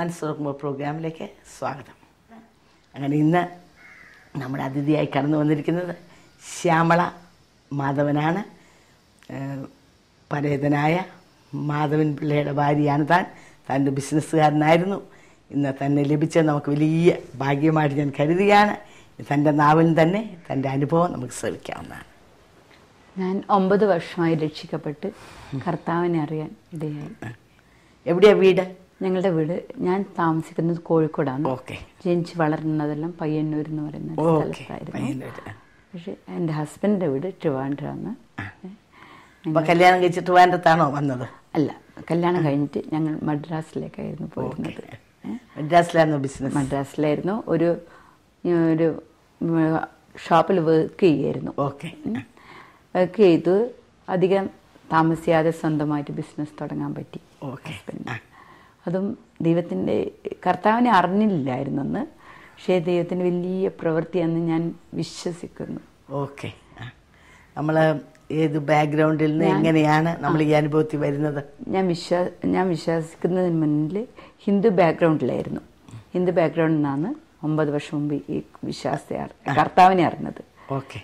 മനസ്സുറക്കുമ്പോൾ പ്രോഗ്രാമിലേക്ക് സ്വാഗതം അങ്ങനെ ഇന്ന് നമ്മുടെ അതിഥിയായി കടന്നു വന്നിരിക്കുന്നത് ശ്യാമള മാധവനാണ് ഏഹ് പരേതനായ മാധവൻ പിള്ളയുടെ ഭാര്യയാണ് താൻ തൻ്റെ ബിസിനസ്സുകാരനായിരുന്നു ഇന്ന് തന്നെ ലഭിച്ചത് നമുക്ക് വലിയ ഭാഗ്യമായിട്ട് ഞാൻ കരുതുകയാണ് തൻ്റെ നാവിൽ തന്നെ തൻ്റെ അനുഭവം നമുക്ക് ശ്രമിക്കാവുന്നതാണ് ഞാൻ ഒമ്പത് വർഷമായി രക്ഷിക്കപ്പെട്ട് കർത്താവിനെ അറിയാൻ ഇടയായി എവിടെയാ വീട് ഞങ്ങളുടെ വീട് ഞാൻ താമസിക്കുന്നത് കോഴിക്കോടാണ് ഓക്കെ ജനിച്ച് വളർന്നതെല്ലാം പയ്യന്നൂർ എന്ന് പറയുന്ന ഒരു ഓക്കെ സ്ഥലത്തായിരുന്നു പക്ഷെ എൻ്റെ ഹസ്ബൻഡിൻ്റെ വീട് ട്രിവാൻഡ്രാണ് അപ്പൊ കല്യാണം കഴിച്ചിട്ട് വേണ്ടത്താണോ വന്നത് അല്ല കല്യാണം കഴിഞ്ഞിട്ട് ഞങ്ങൾ മദ്രാസിലേക്കായിരുന്നു പോയിരുന്നത് ഏ? മദ്രാസിലായിരുന്നു ബിസിനസ് മദ്രാസിലായിരുന്നു ഒരു ഒരു ഷോപ്പിൽ വർക്ക് ചെയ്യായിരുന്നു ഓക്കെ വർക്ക് ചെയ്തു അധികം താമസിയാതെ സ്വന്തമായിട്ട് ബിസിനസ് തുടങ്ങാൻ പറ്റി ഓക്കെ ഹസ്ബൻഡ് അതും ദൈവത്തിൻ്റെ കർത്താവിനെ അറിഞ്ഞില്ലായിരുന്നു അന്ന് പക്ഷേ ദൈവത്തിൻ്റെ വലിയ പ്രവൃത്തിയെന്ന് ഞാൻ വിശ്വസിക്കുന്നു ഓക്കെ നമ്മൾ ഏത് ബാക്ക്ഗ്രൗണ്ടിൽ നിന്ന് എങ്ങനെയാണ് നമ്മൾ ഈ അനുഭവത്തിൽ വരുന്നത് ഞാൻ വിശ്വാ ഞാൻ വിശ്വസിക്കുന്നതിന് മുന്നിൽ ഹിന്ദു ബാക്ക്ഗ്രൗണ്ടിലായിരുന്നു ഹിന്ദു ബാക്ക്ഗ്രൗണ്ടിൽ നിന്നാണ് ഒമ്പത് വർഷം മുമ്പ് ഈ വിശ്വാസത്തെ അറി- കർത്താവിനെ അറിഞ്ഞത് ഓക്കെ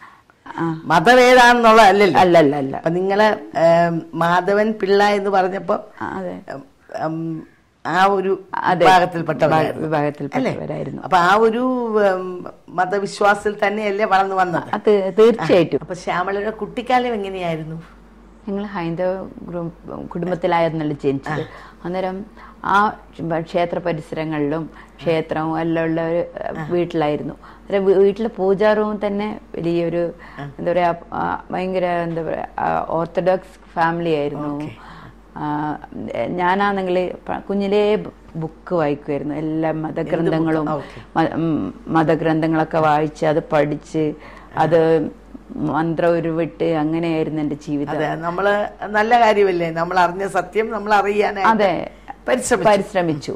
ആ മതം ഏതാണെന്നുള്ള അല്ലല്ലോ അല്ല അല്ല അല്ല അപ്പൊ നിങ്ങള് ഏം, മാധവൻ പിള്ള എന്ന് പറഞ്ഞപ്പോ ആ, അതെ ഉം, ഉം, ആ ഒരു അതെ. വിഭാഗത്തിൽപ്പെട്ടവരായിരുന്നു. വിഭാഗത്തിൽപ്പെട്ടവരായിരുന്നു. അല്ലേ? അപ്പൊ ആ ഒരു ഉം, മതവിശ്വാസത്തിൽ തന്നെയല്ലേ വളർന്നു വന്നത് അത് തീർച്ചയായിട്ടും അപ്പൊ ശ്യാമളയുടെ കുട്ടിക്കാലം എങ്ങനെയായിരുന്നു ഞങ്ങൾ ഹൈന്ദവ ഗ്രൂപ്പ് കുടുംബത്തിലായിരുന്നല്ലോ ജനിച്ചത് അന്നേരം ആ ക്ഷേത്ര പരിസരങ്ങളിലും ക്ഷേത്രവും എല്ലാം ഉള്ള ഒരു വീട്ടിലായിരുന്നു അന്നേരം വീട്ടിലെ പൂജാ റൂം തന്നെ വലിയൊരു എന്താ പറയാ ആ, ഭയങ്കര എന്താ പറയാ ഓർത്തഡോക്സ് ഫാമിലി ആയിരുന്നു ആ, ഞാനാണെങ്കിൽ പ- കുഞ്ഞിലേ ബുക്ക് വായിക്കുമായിരുന്നു എല്ലാ മതഗ്രന്ഥങ്ങളും ഓക്കെ. മ- ഉം, മതഗ്രന്ഥങ്ങളൊക്കെ വായിച്ച് അത് പഠിച്ച് അത് മന്ത്രം ഉരുവിട്ട് അങ്ങനെയായിരുന്നു എൻ്റെ ജീവിതം അതെ നമ്മള് നല്ല കാര്യമല്ലേ നമ്മൾ അറിഞ്ഞ സത്യം നമ്മൾ അറിയാനായിട്ട് അതെ പരിശ്രമിച്ചു പരിശ്രമിച്ചു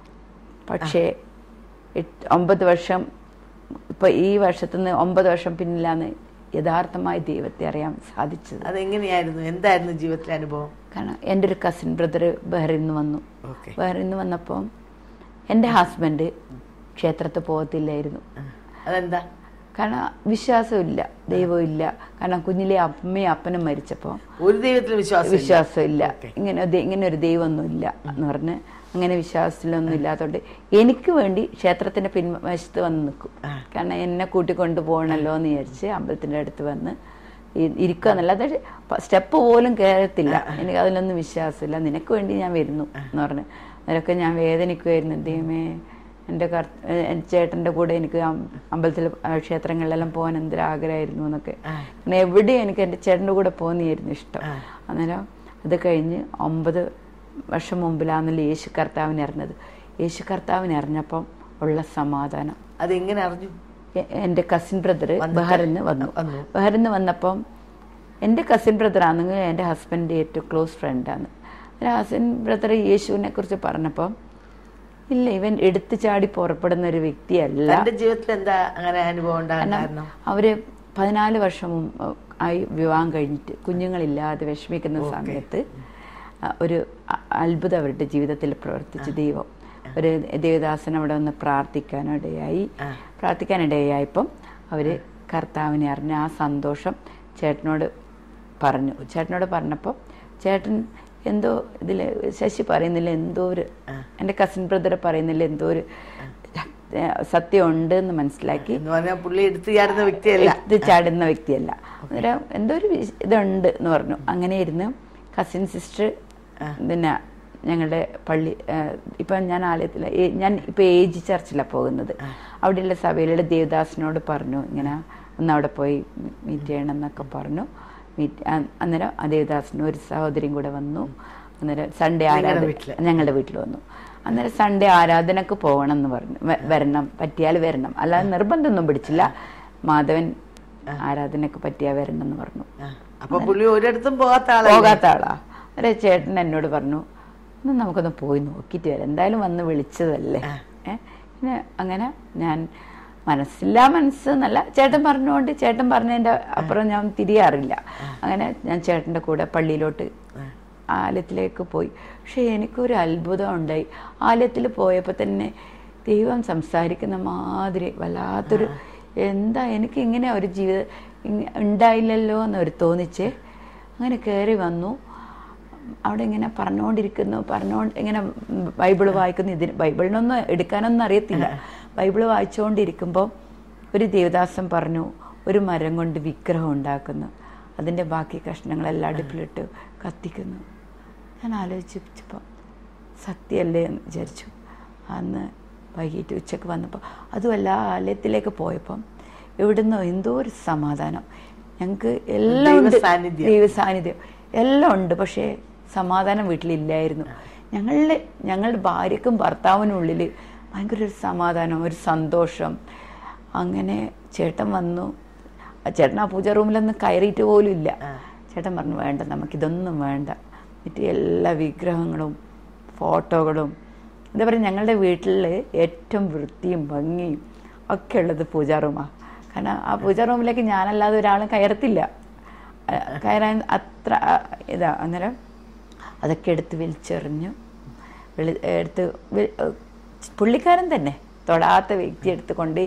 പക്ഷേ എട്ട്- ഒമ്പത് വർഷം ഇപ്പൊ ഈ വർഷത്തുനിന്ന് ഒമ്പത് വർഷം പിന്നിലാണ് യഥാർത്ഥമായി ദൈവത്തെ അറിയാൻ സാധിച്ചത് അതെങ്ങനെയായിരുന്നു എന്തായിരുന്നു ജീവിതത്തിലെ അനുഭവം കാരണം എൻ്റെ ഒരു കസിൻ ബ്രദർ ബഹ്റിൽ നിന്ന് വന്നു ഓക്കെ ബഹ്റിൽ നിന്ന് വന്നപ്പം എൻ്റെ ഹസ്ബൻഡ് ക്ഷേത്രത്തിൽ പോകത്തില്ലായിരുന്നു അതെന്താ കാരണം വിശ്വാസമില്ല ദൈവമില്ല കാരണം കുഞ്ഞിലെ അമ്മയും അപ്പനും മരിച്ചപ്പോൾ ഒരു ദൈവത്തിൽ വിശ്വാസം വിശ്വാസമില്ല ഇങ്ങനെ ദൈ- ഇങ്ങനെ ഒരു ദൈവമൊന്നുമില്ല എന്ന് പറഞ്ഞ് അങ്ങനെ വിശ്വാസത്തിലൊന്നും ഇല്ലാത്തതുകൊണ്ട് എനിക്ക് വേണ്ടി ക്ഷേത്രത്തിന്റെ പിൻവശത്ത് വന്ന് നിൽക്കും കാരണം എന്നെ കൂട്ടിക്കൊണ്ട് പോകണല്ലോ എന്ന് വിചാരിച്ച് അമ്പലത്തിന്റെ അടുത്ത് വന്ന് ഇ- ഇരിക്കുക എന്നല്ല അതായത് സ്റ്റെപ്പ് പോലും കയറത്തില്ല എനിക്ക് അതിലൊന്നും വിശ്വാസമില്ല നിനക്ക് വേണ്ടി ഞാൻ വരുന്നു എന്ന് പറഞ്ഞു അതിലൊക്കെ ഞാൻ വേദനിക്കുമായിരുന്നു ദൈവമേ എൻ്റെ കർ എൻ്റെ ചേട്ടൻ്റെ കൂടെ എനിക്ക് അം- അമ്പലത്തിൽ ആ, ക്ഷേത്രങ്ങളിലെല്ലാം പോകാൻ എന്തൊരു ആഗ്രഹമായിരുന്നു എന്നൊക്കെ അങ്ങനെ എവിടെയും എനിക്ക് എൻ്റെ ചേട്ടൻ്റെ കൂടെ പോകുന്നതായിരുന്നു ഇഷ്ടം അന്നേരം അത് കഴിഞ്ഞ് ഒമ്പത് വർഷം മുമ്പിലാണല്ലോ യേശു കർത്താവിനെ അറിഞ്ഞത് യേശു കർത്താവിനെ അറിഞ്ഞപ്പം ഉള്ള സമാധാനം അതെങ്ങനെ അറിഞ്ഞു എ- എൻ്റെ കസിൻ ബ്രദർ ബഹറിന്ന് വന്നു വന്നു. ബഹറിന്ന് വന്നപ്പം എൻ്റെ കസിൻ ബ്രദർ ആണെങ്കിൽ എൻ്റെ ഹസ്ബൻഡ് ഏറ്റവും ക്ലോസ് ഫ്രണ്ടാണ് കസിൻ ബ്രദർ യേശുവിനെ കുറിച്ച് പറഞ്ഞപ്പം ഇല്ല ഇവൻ എടുത്തു ചാടി പുറപ്പെടുന്ന ഒരു വ്യക്തിയല്ല തന്റെ ജീവിതത്തിൽ എന്താ അങ്ങനെ അനുഭവം ഉണ്ടാകാൻ കാരണം അവര് പതിനാല് വർഷം മുമ്പ് ആയി വിവാഹം കഴിഞ്ഞിട്ട് കുഞ്ഞുങ്ങളില്ലാതെ വിഷമിക്കുന്ന സമയത്ത് ആ, ഒരു അ- അത്ഭുതം അവരുടെ ജീവിതത്തിൽ പ്രവർത്തിച്ചു ദൈവം ഒരു ദേവദാസൻ അവിടെ വന്ന് പ്രാർത്ഥിക്കാനിടയായി പ്രാർത്ഥിക്കാനിടയായപ്പം അവര് കർത്താവിനെ അറിഞ്ഞ ആ സന്തോഷം ചേട്ടനോട് പറഞ്ഞു ചേട്ടനോട് പറഞ്ഞപ്പോൾ ചേട്ടൻ എന്തോ ഇതിൽ ശശി പറയുന്നില്ല എന്തോ ഒരു എൻ്റെ കസിൻ ബ്രദർ പറയുന്നില്ല എന്തോ ഒരു സത്യം ഉണ്ട് എന്ന് മനസ്സിലാക്കി എന്ന് പറഞ്ഞാൽ പുള്ളി എടുത്തു ചാടുന്ന വ്യക്തിയല്ല എടുത്ത് ചാടുന്ന വ്യക്തിയല്ല അന്നേരം എന്തോ ഒരു വിശ- ഇതുണ്ട് എന്ന് പറഞ്ഞു അങ്ങനെ ഇരുന്ന് കസിൻ സിസ്റ്റർ പിന്നെ ഞങ്ങളുടെ പള്ളി ആ, ഇപ്പൊ ഞാൻ ആലയത്തില ഏ- ഞാൻ ഇപ്പൊ ഏജ് ചർച്ചിലാണ് പോകുന്നത് അവിടെയുള്ള സഭയിലുള്ള ദേവദാസിനോട് പറഞ്ഞു ഇങ്ങനെ ഒന്ന് അവിടെ പോയി മീറ്റ് ചെയ്യണം എന്നൊക്കെ പറഞ്ഞു മീറ്റ് അന്നേരം ആ ദേവദാസിന് ഒരു സഹോദരിയും കൂടെ വന്നു അന്നേരം സൺഡേ ആരാധന വീട്ടില്? ഞങ്ങളുടെ വീട്ടിൽ വന്നു അന്നേരം സൺഡേ ആരാധനക്ക് പോകണം എന്ന് പറഞ്ഞു വ- വരണം പറ്റിയാൽ വരണം അല്ലാതെ നിർബന്ധമൊന്നും പിടിച്ചില്ല മാധവൻ ആരാധനക്ക് പറ്റിയാൽ വരണം എന്ന് പറഞ്ഞു ആ. അപ്പൊ പുള്ളി ഒരിടത്തും പോകാത്ത ആളാ പോകാത്ത ആളാ അന്നേരം ചേട്ടൻ എന്നോട് പറഞ്ഞു എന്നാ നമുക്കൊന്ന് പോയി നോക്കിയിട്ട് വരാം എന്തായാലും വന്ന് വിളിച്ചതല്ലേ ഏ പിന്നെ അങ്ങനെ ഞാൻ മനസ്സില്ല മനസ്സ് എന്നല്ല ചേട്ടൻ പറഞ്ഞുകൊണ്ട് ചേട്ടൻ പറഞ്ഞതിന്റെ അപ്പുറം ഞാൻ തിരിയാറില്ല അങ്ങനെ ഞാൻ ചേട്ടന്റെ കൂടെ പള്ളിയിലോട്ട് ആലയത്തിലേക്ക് പോയി പക്ഷെ എനിക്കൊരു അത്ഭുതം ഉണ്ടായി ആലയത്തിൽ പോയപ്പോൾ തന്നെ ദൈവം സംസാരിക്കുന്ന മാതിരി വല്ലാത്തൊരു എന്താ എനിക്ക് ഇങ്ങനെ ഒരു ജീവിതം ഇങ്ങ- ഉണ്ടായില്ലല്ലോ എന്നൊരു തോന്നിച്ചേ അങ്ങനെ കയറി വന്നു അവിടെ ഇങ്ങനെ പറഞ്ഞുകൊണ്ടിരിക്കുന്നു പറഞ്ഞുകൊണ്ട് ഇങ്ങനെ ബൈബിൾ വായിക്കുന്നു ഇതിന് ബൈബിളിനൊന്നും എടുക്കാനൊന്നും അറിയത്തില്ല ബൈബിൾ വായിച്ചുകൊണ്ടിരിക്കുമ്പോൾ ഒരു ദേവദാസൻ പറഞ്ഞു ഒരു മരം കൊണ്ട് വിഗ്രഹം ഉണ്ടാക്കുന്നു അതിൻ്റെ ബാക്കി കഷ്ണങ്ങളെല്ലാം അടുപ്പിലിട്ട് കത്തിക്കുന്നു ഞാൻ ആലോചിച്ചപ്പോൾ സത്യമല്ലേ എന്ന് വിചാരിച്ചു അന്ന് വൈകിട്ട് ഉച്ചക്ക് വന്നപ്പോൾ അതുമല്ല ആലയത്തിലേക്ക് പോയപ്പം ഇവിടുന്ന് എന്തോ ഒരു സമാധാനം ഞങ്ങൾക്ക് എല്ലാം ഉണ്ട് ദൈവസാന്നിധ്യം. ദൈവ സാന്നിധ്യം എല്ലാം ഉണ്ട് പക്ഷേ സമാധാനം വീട്ടിലില്ലായിരുന്നു ഞങ്ങളുടെ ഞങ്ങളുടെ ഭാര്യക്കും ഭർത്താവിനും ഉള്ളിൽ ഭയങ്കര ഒരു സമാധാനം ഒരു സന്തോഷം അങ്ങനെ ചേട്ടൻ വന്നു ആ ചേട്ടൻ ആ പൂജ റൂമിലൊന്നും കയറിയിട്ട് പോലും ഇല്ല ചേട്ടൻ പറഞ്ഞു വേണ്ട നമുക്കിതൊന്നും വേണ്ട എന്നിട്ട് എല്ലാ വിഗ്രഹങ്ങളും ഫോട്ടോകളും എന്താ പറയുക ഞങ്ങളുടെ വീട്ടിൽ ഏറ്റവും വൃത്തിയും ഭംഗിയും ഒക്കെ ഉള്ളത് പൂജാ റൂമാണ് കാരണം ആ പൂജാ റൂമിലേക്ക് ഞാനല്ലാതെ ഒരാളും കയറത്തില്ല ആ, കയറാൻ അത്ര ആ, ഇതാ അന്നേരം അതൊക്കെ എടുത്ത് വലിച്ചെറിഞ്ഞു വെളി എടുത്ത് വെ- ഏ, പുള്ളിക്കാരൻ തന്നെ തൊടാത്ത വ്യക്തി എടുത്ത് കൊണ്ട്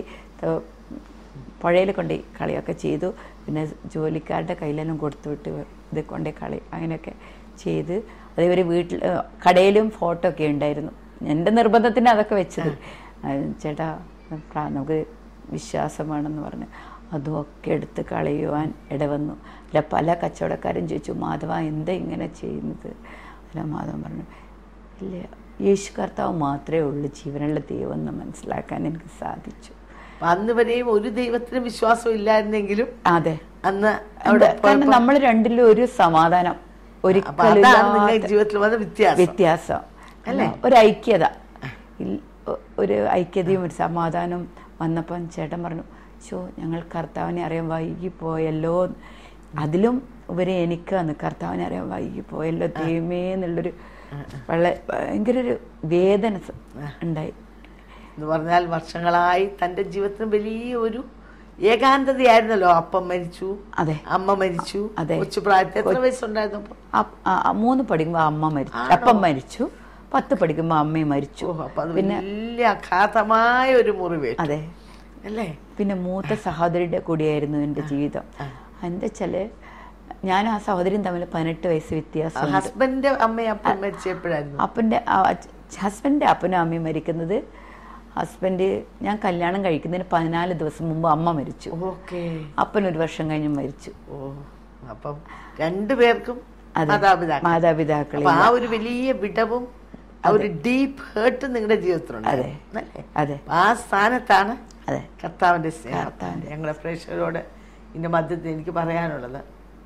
പുഴയിൽ കൊണ്ട് കളിയൊക്കെ ചെയ്തു പിന്നെ ജോലിക്കാരുടെ കയ്യിലെല്ലാം കൊടുത്തു വിട്ട് ഇത് കൊണ്ടേ കളി അങ്ങനെയൊക്കെ ചെയ്ത് അതേപോലെ വീട്ടിൽ ഏ, കടയിലും ഫോട്ടോ ഒക്കെ ഉണ്ടായിരുന്നു എൻ്റെ നിർബന്ധത്തിന് അതൊക്കെ വെച്ചത് ആ, ചേട്ടാ പ്രാ- നമുക്ക് വിശ്വാസമാണെന്ന് പറഞ്ഞ് അതുമൊക്കെ എടുത്ത് കളയുവാൻ ഇടവന്നു അല്ല പല കച്ചവടക്കാരും ചോദിച്ചു മാധവ എന്താ ഇങ്ങനെ ചെയ്യുന്നത് അല്ല മാധവൻ പറഞ്ഞു ഇല്ല യേശു കർത്താവ് മാത്രമേ ഉള്ളൂ ജീവനുള്ള ദൈവം എന്ന് മനസ്സിലാക്കാൻ എനിക്ക് സാധിച്ചു അപ്പൊ അന്ന് വരെയും ഒരു ദൈവത്തിന് വിശ്വാസം ഇല്ലായിരുന്നെങ്കിലും അതെ അന്ന് അവിടെ അവിടെ കാരണം നമ്മൾ രണ്ടിലും ഒരു സമാധാനം അപ്പൊ ഒരിക്കലും അതാണ് ഇല്ലാത്ത നിങ്ങളുടെ ജീവിതത്തിൽ വന്ന വ്യത്യാസം വ്യത്യാസം അല്ലേ ഒരു ഐക്യത ഇൽ- ഒ- ഒരു ഐക്യതയും ഒരു സമാധാനവും വന്നപ്പം ചേട്ടൻ പറഞ്ഞു ഷോ ഞങ്ങൾ കർത്താവിനെ അറിയാൻ വൈകി പോയല്ലോ അതിലും ഉപരി എനിക്കാണ് കർത്താവിനെ അറിയാൻ വൈകി പോയല്ലോ ദൈവമേ എന്നുള്ളൊരു വളരെ ഭയങ്കര ഒരു വേദന സ- ഉണ്ടായി എന്ന് പറഞ്ഞാൽ വർഷങ്ങളായി തന്റെ ജീവിതത്തിന് വലിയ ഒരു ഏകാന്തതയായിരുന്നല്ലോ അപ്പം മരിച്ചു അതെ അമ്മ മരിച്ചു അതെ. കൊച്ചു പ്രായത്തിൽ എത്ര വയസ്സുണ്ടായിരുന്നു അപ്പൊ അപ്പ- ആ- ആ മൂന്ന് പഠിക്കുമ്പോൾ അമ്മ മരിച്ചു അപ്പം മരിച്ചു പത്ത് പഠിക്കുമ്പോൾ അമ്മയും മരിച്ചു ഓ അപ്പൊ അത് വലിയ അഗാധമായ ഒരു മുറിവേറ്റു അതെ അല്ലേ പിന്നെ മൂത്ത സഹോദരിയുടെ കൂടിയായിരുന്നു എൻ്റെ ജീവിതം എൻ്റെ ചില ഞാൻ ആ സഹോദരിയും തമ്മിൽ പതിനെട്ട് വയസ്സ് വ്യത്യാസം ഹസ്ബൻഡിന്റെ അമ്മയും അപ്പം മരിച്ചപ്പോഴായിരുന്നു അപ്പൻ്റെ ഹസ്ബൻഡിൻ്റെ അപ്പനും അമ്മയും മരിക്കുന്നത് ഹസ്ബൻഡ് ഞാൻ കല്യാണം കഴിക്കുന്നതിന് പതിനാല് ദിവസം മുമ്പ് അമ്മ മരിച്ചു ഓക്കെ അപ്പൻ ഒരു വർഷം കഴിഞ്ഞ് മരിച്ചു ഓ അപ്പം രണ്ടുപേർക്കും അതെ. മാതാപിതാക്കൾ മാതാപിതാക്കളെ അപ്പൊ ആ ഒരു വലിയ വിടവും ആ ഒരു ഡീപ്പ് ഹേർട്ട് നിങ്ങളുടെ ജീവിതത്തിലുണ്ട് അതെ. അല്ലേ അതെ അപ്പൊ ആ സ്ഥാനത്താണ് അതെ കർത്താവിന്റെ സ്നേഹം ഞങ്ങളുടെ പ്രേക്ഷകരോട് ഇതിന്റെ മധ്യത്തിൽ എനിക്ക് പറയാനുള്ളത്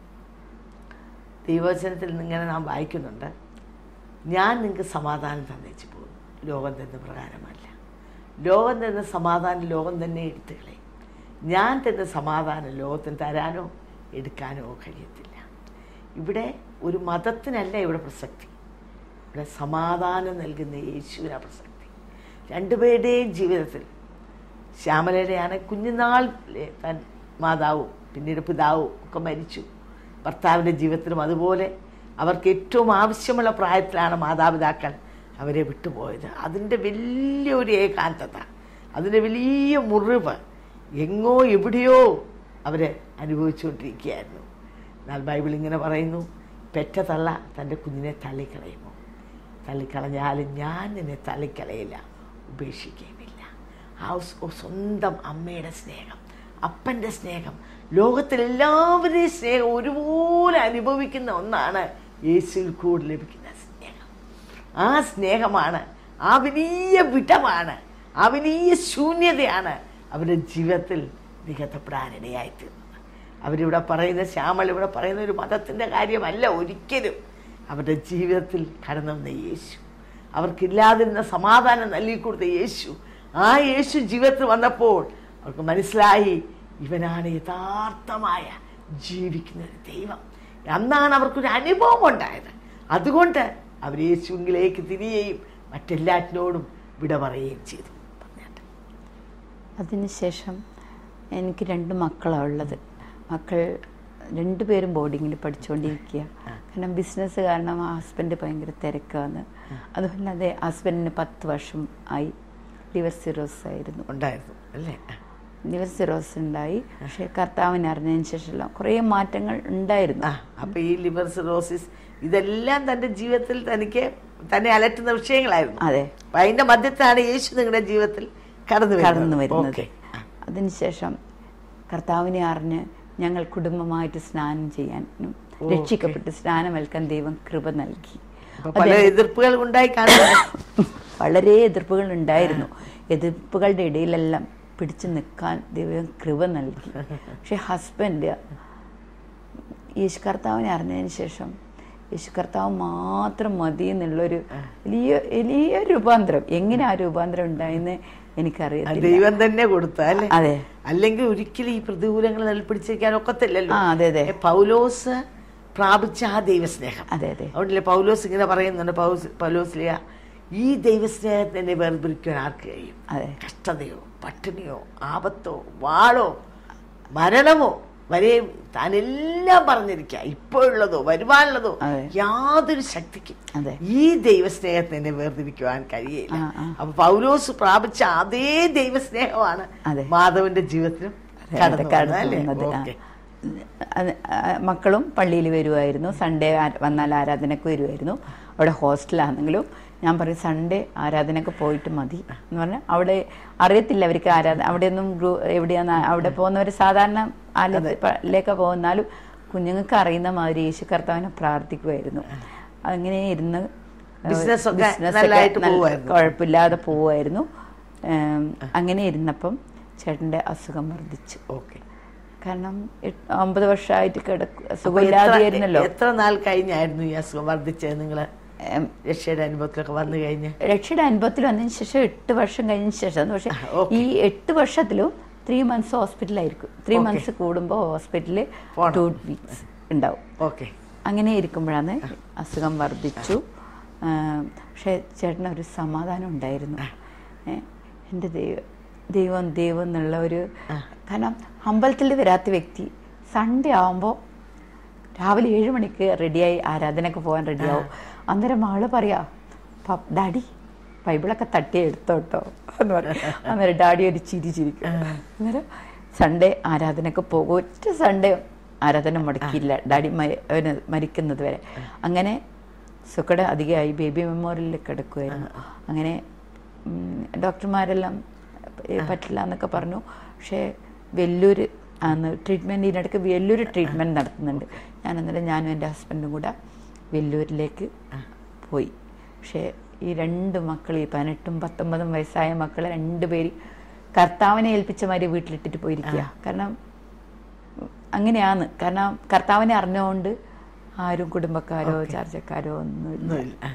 ദൈവവചനത്തിൽ നിന്ന് ഇങ്ങനെ നാം വായിക്കുന്നുണ്ട് ഞാൻ നിങ്ങൾക്ക് സമാധാനം തന്നേച്ച് പോകും ലോകം തന്ന പ്രകാരമല്ല ലോകം തന്ന സമാധാനം ലോകം തന്നെ എടുത്തു കളയും ഞാൻ തന്ന സമാധാനം ലോകത്തിന് തരാനോ എടുക്കാനോ കഴിയത്തില്ല ഇവിടെ ഒരു മതത്തിനല്ല ഇവിടെ പ്രസക്തി ഇവിടെ സമാധാനം നൽകുന്ന യേശുവിനാ പ്രസക്തി രണ്ടുപേരുടെയും ജീവിതത്തിൽ ശ്യാമലയുടെയാണ് കുഞ്ഞുനാളിലെ തൻ മാതാവും പിന്നീട് പിതാവും ഒക്കെ മരിച്ചു ഭർത്താവിൻ്റെ ജീവിതത്തിലും അതുപോലെ അവർക്ക് ഏറ്റവും ആവശ്യമുള്ള പ്രായത്തിലാണ് മാതാപിതാക്കൾ അവരെ വിട്ടുപോയത് അതിൻ്റെ വലിയൊരു ഏകാന്തത അതിൻ്റെ വലിയ മുറിവ് എങ്ങോ എവിടെയോ അവർ അനുഭവിച്ചുകൊണ്ടിരിക്കുകയായിരുന്നു എന്നാൽ ബൈബിൾ ഇങ്ങനെ പറയുന്നു പെറ്റ തള്ള തൻ്റെ കുഞ്ഞിനെ തള്ളിക്കളയുമോ തള്ളിക്കളഞ്ഞാലും ഞാൻ നിന്നെ തള്ളിക്കളയില്ല ഉപേക്ഷിക്കുകയുമില്ല ആ സ്വ- സ്വന്തം അമ്മയുടെ സ്നേഹം അപ്പൻ്റെ സ്നേഹം ലോകത്തിലെല്ലാവരുടെയും സ്നേഹം ഒരുപോലെ അനുഭവിക്കുന്ന ഒന്നാണ് യേശുവിൽ കൂടി ലഭിക്കുന്ന സ്നേഹം ആ സ്നേഹമാണ് ആ വലിയ വിടമാണ് ആ വലിയ ശൂന്യതയാണ് അവരുടെ ജീവിതത്തിൽ നികത്തപ്പെടാനിടയായി തീർന്നത് അവരിവിടെ പറയുന്ന ശ്യാമൾ ഇവിടെ പറയുന്ന ഒരു മതത്തിൻ്റെ കാര്യമല്ല ഒരിക്കലും അവരുടെ ജീവിതത്തിൽ കടന്നു വന്ന യേശു അവർക്കില്ലാതിരുന്ന സമാധാനം നൽകിക്കൊടുത്ത യേശു ആ യേശു ജീവിതത്തിൽ വന്നപ്പോൾ അവർക്ക് മനസ്സിലായി ഇവനാണ് യഥാർത്ഥമായ ജീവിക്കുന്ന ഒരു ദൈവം അന്നാണ് അവർക്കൊരു അനുഭവം ഉണ്ടായത് അതുകൊണ്ട് അവർ യേശുവിലേക്ക് തിരികെയും മറ്റെല്ലാറ്റിനോടും വിട പറയുകയും ചെയ്തു പറഞ്ഞാട്ടെ. അതിനുശേഷം എനിക്ക് രണ്ട് മക്കളാണ് ഉള്ളത് മക്കൾ രണ്ടുപേരും ബോർഡിങ്ങിൽ പഠിച്ചുകൊണ്ടിരിക്കുക കാരണം ബിസിനസ് കാരണം ആ ഹസ്ബൻഡ് ഭയങ്കര തിരക്കാണ് അതുമല്ലാതെ ഹസ്ബൻഡിന് പത്ത് വർഷം ആയി ലിവർ സിറോസ് ആയിരുന്നു ഉണ്ടായിരുന്നു അല്ലേ ലിവർ സിറോസ് ഉണ്ടായി പക്ഷേ കർത്താവിനെ അറിഞ്ഞതിന് ശേഷം കുറേ മാറ്റങ്ങൾ ഉണ്ടായിരുന്നു ആ അപ്പൊ ഈ ലിവർ സിറോസിസ് ഇതെല്ലാം തന്റെ ജീവിതത്തിൽ തനിക്ക് തന്നെ അലട്ടുന്ന വിഷയങ്ങളായിരുന്നു അതെ അപ്പൊ അതിന്റെ മധ്യത്താണ് യേശു നിങ്ങളുടെ ജീവിതത്തിൽ കടന്നു കടന്നു വരുന്നത് ഓക്കെ അതിനുശേഷം കർത്താവിനെ അറിഞ്ഞ് ഞങ്ങൾ കുടുംബമായിട്ട് സ്നാനം ചെയ്യാനും രക്ഷിക്കപ്പെട്ട് സ്നാനമേൽക്കാൻ ദൈവം കൃപ നൽകി അപ്പൊ പല എതിർപ്പുകൾ ഉണ്ടായി കാണുന്നു വളരെ എതിർപ്പുകൾ ഉണ്ടായിരുന്നു എതിർപ്പുകളുടെ ഇടയിലെല്ലാം പിടിച്ചു നിൽക്കാൻ ദൈവം കൃപ നൽകി പക്ഷെ ഹസ്ബൻഡ് യേശു കർത്താവിനെ അറിഞ്ഞതിന് ശേഷം യേശു കർത്താവ് മാത്രം മതി എന്നുള്ളൊരു വലിയ വലിയ രൂപാന്തരം എങ്ങനെ ആ രൂപാന്തരം ഉണ്ടായെന്ന് ആ എനിക്കറിയത്തില്ല ദൈവം തന്നെ കൊടുത്ത അല്ലേ അതെ അല്ലെങ്കിൽ ഒരിക്കലും ഈ പ്രതികൂലങ്ങൾ നെൽപ്പിടിച്ചിരിക്കാൻ ഒക്കത്തില്ലല്ലോ ആ അതെ അതെ ഏ, പൗലോസ് പ്രാപിച്ച ആ ദൈവസ്നേഹം അതെ അതെ അതുകൊണ്ടല്ലേ പൗലോസ് ഇങ്ങനെ പറയുന്നുണ്ട് പൗസ് പൗലോസ്ലിയ ഈ ദൈവസ്നേഹത്തിനെ വേർതിരിക്കാൻ ആർക്ക് കഴിയും അതെ കഷ്ടതയോ പട്ടിണിയോ ആപത്തോ വാളോ മരണമോ വരെ താനെല്ലാം പറഞ്ഞിരിക്കുക ഇപ്പോഴുള്ളതോ വരുവാനുള്ളതോ അതെ. യാതൊരു ശക്തിക്കും അതെ ഈ ദൈവസ്നേഹത്തിനെ വേർതിരിക്കുവാൻ കഴിയില്ല ആ, ആ. അപ്പൊ പൗലോസ് പ്രാപിച്ച അതേ ദൈവസ്നേഹമാണ് അതെ. മാധവന്റെ ജീവിതത്തിലും അതെ, കടന്നു കടന്നു വന്നത് അല്ലേ വന്നത്. ആ. ഓക്കെ അത് ആ, മക്കളും പള്ളിയിൽ വരുമായിരുന്നു സൺഡേ ആ- വന്നാൽ ആരാധനക്ക് വരുമായിരുന്നു അവിടെ ഹോസ്റ്റലാണെങ്കിലും ഞാൻ പറയും സൺഡേ ആരാധനക്ക് പോയിട്ട് മതി എന്ന് പറഞ്ഞാൽ അവിടെ അറിയത്തില്ല അവർക്ക് ആരാധന അവിടെയൊന്നും ഗ്രൂ എവിടെയാന്ന് അവിടെ പോകുന്നവർ സാധാരണ ആലയിലേക്ക് പോകുന്നാലും കുഞ്ഞുങ്ങൾക്ക് അറിയുന്ന മാതിരി യേശു കർത്താവിനെ പ്രാർത്ഥിക്കുമായിരുന്നു അങ്ങനെ ഇരുന്ന് Business ഒക്കെ business നല്ലതായിട്ട് നല്ല- പോവുമായിരുന്നു. കുഴപ്പമില്ലാതെ പോവുമായിരുന്നു ഏം, അങ്ങനെ ഇരുന്നപ്പം ചേട്ടൻ്റെ അസുഖം വർദ്ധിച്ചു ഓക്കെ കാരണം എട്ട് ഒമ്പത് വർഷമായിട്ട് കിടക്ക സുഖമില്ലാതെയായിരുന്നല്ലോ എത്ര നാൾ കഴിഞ്ഞായിരുന്നു ഈ അസുഖം വർദ്ധിച്ചത് നിങ്ങള് ഏം, രക്ഷയുടെ അനുഭവത്തിലൊക്കെ വന്നു കഴിഞ്ഞ് രക്ഷയുടെ അനുഭവത്തിൽ വന്നതിന് ശേഷം എട്ട് വർഷം കഴിഞ്ഞ ശേഷം പക്ഷെ ഓക്കേ. ഈ എട്ട് വർഷത്തിലും ത്രീ മന്ത്സ് ഹോസ്പിറ്റലായിരിക്കും ത്രീ മന്ത്സ് കൂടുമ്പോൾ ഹോസ്പിറ്റലിൽ പോണം. ടു വീക്സ് ഉണ്ടാവും ഓക്കെ അങ്ങനെ ഇരിക്കുമ്പോഴാണ് അസുഖം വർദ്ധിച്ചു ആ, പക്ഷേ ചേട്ടന് ഒരു സമാധാനം ഉണ്ടായിരുന്നു ഏ, എൻ്റെ ദൈവം ദൈവം ദൈവം എന്നുള്ള ഒരു കാരണം അമ്പലത്തിൽ വരാത്ത വ്യക്തി സൺഡേ ആവുമ്പോൾ രാവിലെ ഏഴ് മണിക്ക് റെഡിയായി ആരാധനക്ക് പോകാൻ റെഡിയാവും അന്നേരം ആള് പറയാ "പ- ഡാഡി ബൈബിളൊക്കെ തട്ടി എടുത്തോട്ടോ എന്ന് പറയും അന്നേരം ഡാഡി ഒരു ചിരി ചിരിക്കും അന്നേരം സൺഡേ ആരാധനക്ക് പോകും ഒറ്റ സൺഡേ ആരാധന മുടക്കിയില്ല ഡാഡി മ- അവന് മരിക്കുന്നത് വരെ അങ്ങനെ സുഖയുടെ അധികമായി ബേബി മെമ്മോറിയലിൽ കിടക്കുമായിരുന്നു അങ്ങനെ ഉം, ഡോക്ടർമാരെല്ലാം ഏ, പറ്റില്ല എന്നൊക്കെ പറഞ്ഞു പക്ഷേ വെല്ലൂർ അന്ന് ട്രീറ്റ്മെൻറ്റിനിടയ്ക്ക് വെല്ലൂർ ട്രീറ്റ്മെൻറ്റ് നടത്തുന്നുണ്ട് ഞാൻ അന്നേരം ഞാനും എൻ്റെ ഹസ്ബൻഡും കൂടെ വെല്ലൂരിലേക്ക് പോയി പക്ഷേ ഈ രണ്ട് മക്കൾ ഈ പതിനെട്ടും പത്തൊമ്പതും വയസ്സായ മക്കളെ രണ്ടുപേര് കർത്താവിനെ ഏൽപ്പിച്ച മാതിരി വീട്ടിലിട്ടിട്ട് പോയിരിക്കുക കാരണം അങ്ങനെയാണ് കാരണം കർത്താവിനെ അറിഞ്ഞുകൊണ്ട് ആരും കുടുംബക്കാരോ ചർച്ചക്കാരോ ഒന്നുമില്ല ഒന്നുമില്ല ആ.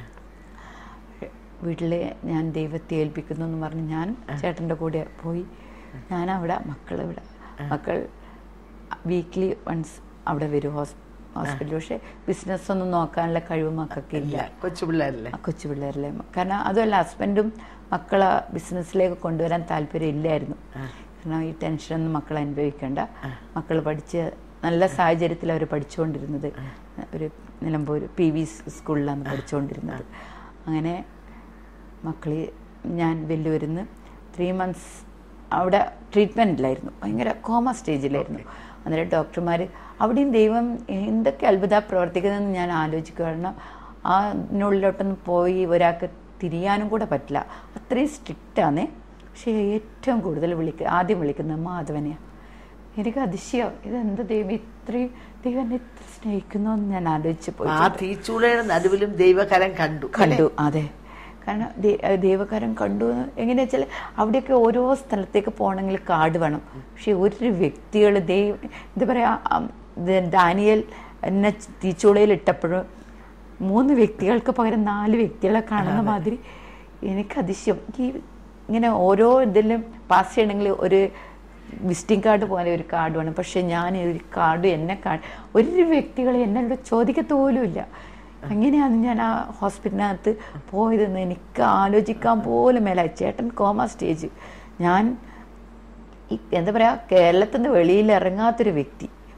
വീട്ടിൽ ഞാൻ ദൈവത്തെ ഏൽപ്പിക്കുന്നു എന്ന് പറഞ്ഞ് ഞാൻ ചേട്ടൻ്റെ കൂടെ പോയി ഞാൻ അവിടെ മക്കൾ ഇവിടെ മക്കൾ വീക്ക്ലി വൺസ് അവിടെ വരും ഹോസ് ഹോസ്പിറ്റലിൽ പക്ഷേ ബിസിനസ് ഒന്നും നോക്കാനുള്ള കഴിവ് മക്കൾക്ക് ഇല്ല ഇല്ല കൊച്ചു പിള്ളേരല്ലേ ആ കൊച്ചു പിള്ളേരിലെ കാരണം അതുമല്ല ഹസ്ബൻഡും മക്കളെ ബിസിനസ്സിലേക്ക് കൊണ്ടുവരാൻ താല്പര്യം ഇല്ലായിരുന്നു കാരണം ഈ ടെൻഷനൊന്നും മക്കൾ അനുഭവിക്കേണ്ട മക്കൾ പഠിച്ച് നല്ല സാഹചര്യത്തിൽ അവർ പഠിച്ചുകൊണ്ടിരുന്നത് ഒരു നിലമ്പൂർ പി വി സ്കൂളിലാണ് പഠിച്ചുകൊണ്ടിരുന്നത് അങ്ങനെ മക്കൾ ഞാൻ വെല്ലുവരുന്ന് ത്രീ മന്ത്സ് അവിടെ ട്രീറ്റ്മെൻറ്റിലായിരുന്നു ഭയങ്കര കോമ സ്റ്റേജിലായിരുന്നു അന്നേരം ഡോക്ടർമാർ അവിടെയും ദൈവം എന്തൊക്കെ അത്ഭുത പ്രവർത്തിക്കുന്നതെന്ന് ഞാൻ ആലോചിക്കുക കാരണം ആ അതിനുള്ളിലോട്ടൊന്നും പോയി ഒരാൾക്ക് തിരിയാനും കൂടെ പറ്റില്ല അത്രയും സ്ട്രിക്റ്റാണ് പക്ഷേ ഏറ്റവും കൂടുതൽ വിളിക്കുക ആദ്യം വിളിക്കുന്നത് മാധവനെയാണ് എനിക്ക് അതിശയം ഇതെന്ത് ദൈവം ഇത്രയും ദൈവം എന്നെ ഇത്ര സ്നേഹിക്കുന്നു എന്ന് ഞാൻ ആലോചിച്ച് പോയി ആ തീച്ചൂളയുടെ നടുവിലും ദൈവകരം കണ്ടു കണ്ടു അതെ കാരണം ദേ- ഏഹ് ദൈവകാരം കണ്ടു എന്ന് എങ്ങനെയാ വെച്ചാൽ അവിടെയൊക്കെ ഓരോ സ്ഥലത്തേക്ക് പോകണമെങ്കിൽ കാർഡ് വേണം പക്ഷെ ഒരു വ്യക്തികൾ ദൈവം എന്താ പറയുക ഡാനിയൽ എന്നെ തീച്ചൂളയിൽ ഇട്ടപ്പോഴും മൂന്ന് വ്യക്തികൾക്ക് പകരം നാല് വ്യക്തികളെ കാണുന്ന മാതിരി എനിക്ക് അതിശയം ഈ ഇങ്ങനെ ഓരോ ഇതിലും പാസ് ചെയ്യണമെങ്കിൽ ഒരു വിസിറ്റിംഗ് കാർഡ് പോലെ ഒരു കാർഡ് വേണം പക്ഷെ ഞാൻ ഒരു കാർഡ് എന്നെ കാ ഒരു വ്യക്തികളെ എന്നോട് ചോദിക്കത്ത് പോലുമില്ല അങ്ങനെയാണ് ഞാൻ ആ ഹോസ്പിറ്റലിനകത്ത് പോയതെന്ന് എനിക്ക് ആലോചിക്കാൻ പോലും മേലായി ചേട്ടൻ കോമ സ്റ്റേജ് ഞാൻ ഈ എന്താ പറയുക കേരളത്തിൽ നിന്ന് വെളിയിൽ ഇറങ്ങാത്തൊരു വ്യക്തി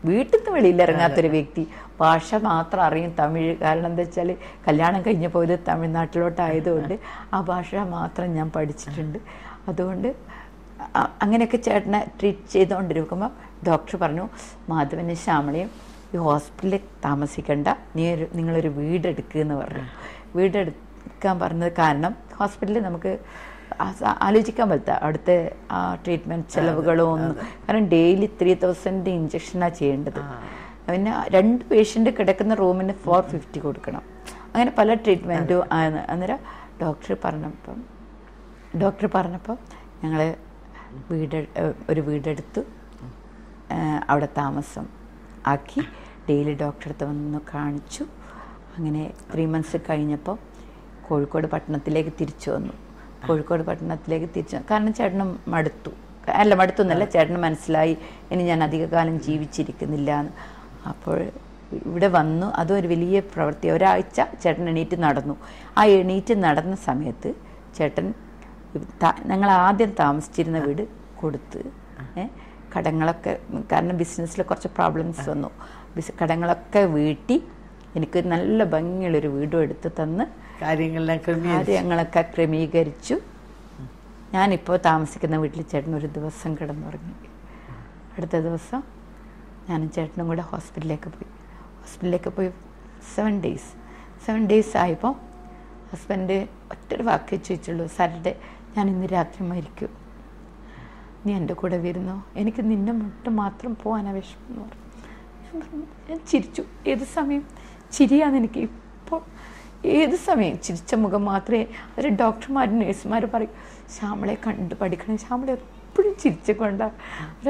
വീട്ടിൽ നിന്ന് വെളിയിൽ ഇറങ്ങാത്തൊരു വ്യക്തി ഭാഷ മാത്രം അറിയും തമിഴ് കാരണം എന്താ വെച്ചാൽ കല്യാണം കഴിഞ്ഞപ്പോൾ ഇത് തമിഴ്നാട്ടിലോട്ടായതുകൊണ്ട് ആ ഭാഷ മാത്രം ഞാൻ പഠിച്ചിട്ടുണ്ട് അതുകൊണ്ട് അ- അങ്ങനെയൊക്കെ ചേട്ടനെ ട്രീറ്റ് ചെയ്തുകൊണ്ടിരിക്കുമ്പോൾ ഡോക്ടർ പറഞ്ഞു മാധവനും ശ്യാമളയും ഈ ഹോസ്പിറ്റലിൽ താമസിക്കണ്ട നീ ഒരു നിങ്ങളൊരു വീടെടുക്കുക എന്ന് പറഞ്ഞു വീടെടുക്കാൻ പറഞ്ഞത് കാരണം ഹോസ്പിറ്റലിൽ നമുക്ക് ആ- ആ- ആലോചിക്കാൻ പറ്റാ അവിടുത്തെ ആ ട്രീറ്റ്മെൻറ്റ് ചെലവുകളും ഒന്നും കാരണം ഡെയിലി ത്രീ തൗസൻഡ് ഇഞ്ചക്ഷനാണ് ചെയ്യേണ്ടത് പിന്നെ രണ്ട് പേഷ്യൻ്റ് കിടക്കുന്ന റൂമിന് ഫോർ ഫിഫ്റ്റി കൊടുക്കണം അങ്ങനെ പല ട്രീറ്റ്മെൻറ്റും ആണ് അന്നേരം ഡോക്ടർ പറഞ്ഞപ്പം ഡോക്ടർ പറഞ്ഞപ്പോൾ ഞങ്ങൾ വീട് ഏഹ് ഒരു വീടെടുത്തു ഏഹ് അവിടെ താമസം ആക്കി ഡെയിലി ഡോക്ടറെ അടുത്ത് വന്ന് കാണിച്ചു അങ്ങനെ ത്രീ മന്ത്സ് കഴിഞ്ഞപ്പോൾ കോഴിക്കോട് പട്ടണത്തിലേക്ക് തിരിച്ചു വന്നു കോഴിക്കോട് പട്ടണത്തിലേക്ക് തിരിച്ചു വന്നു. കാരണം ചേട്ടന് മടുത്തു അല്ല മടുത്തു എന്നല്ല ചേട്ടന് മനസ്സിലായി ഇനി ഞാൻ അധികകാലം ജീവിച്ചിരിക്കുന്നില്ല എന്ന് അപ്പോൾ ഇവിടെ വന്നു അതും ഒരു വലിയ പ്രവൃത്തി ഒരാഴ്ച ചേട്ടൻ എണീറ്റ് നടന്നു ആ എണീറ്റ് നടന്ന സമയത്ത് ചേട്ടൻ ത- ഞങ്ങൾ ആദ്യം താമസിച്ചിരുന്ന വീട് കൊടുത്ത് ഏ, കടങ്ങളൊക്കെ കാരണം ബിസിനസ്സിൽ കുറച്ച് പ്രോബ്ലംസ് വന്നു ബിസ് കടങ്ങളൊക്കെ വീട്ടി എനിക്ക് നല്ല ഭംഗിയുള്ളൊരു വീടും എടുത്ത് തന്ന് കാര്യങ്ങളെല്ലാം ക്രമീകരിച്ചു കാര്യങ്ങളൊക്കെ ക്രമീകരിച്ചു ഞാനിപ്പോൾ താമസിക്കുന്ന വീട്ടിൽ ചേട്ടൻ ഒരു ദിവസം കിടന്നുറങ്ങി അടുത്ത ദിവസം ഞാനും ചേട്ടനും കൂടെ ഹോസ്പിറ്റലിലേക്ക് പോയി ഹോസ്പിറ്റലിലേക്ക് പോയി സെവൻ ഡേയ്സ് സെവൻ ഡേയ്സ് ആയപ്പോൾ ഹസ്ബൻഡ് ഒറ്റൊരു വാക്കേ ചോദിച്ചുള്ളൂ സാറ്റർഡേ ഞാൻ ഇന്ന് രാത്രി മരിക്കും നീ എൻ്റെ കൂടെ വരുന്നോ എനിക്ക് നിന്നെ മുട്ട് മാത്രം പോകാനാ വിഷമം എന്ന് പറഞ്ഞു ഞാൻ പറഞ്ഞു ഞാൻ ചിരിച്ചു ഏത് സമയം ചിരിയാന്ന് എനിക്ക് ഇപ്പോൾ ഏത് സമയം ചിരിച്ച മുഖം മാത്രമേ ഒരു ഡോക്ടർമാരും നേഴ്സുമാരും പറയും ശ്യാമളെ കണ്ട് പഠിക്കണം ശ്യാമളെ എപ്പോഴും ചിരിച്ചുകൊണ്ടാണ് ഒരു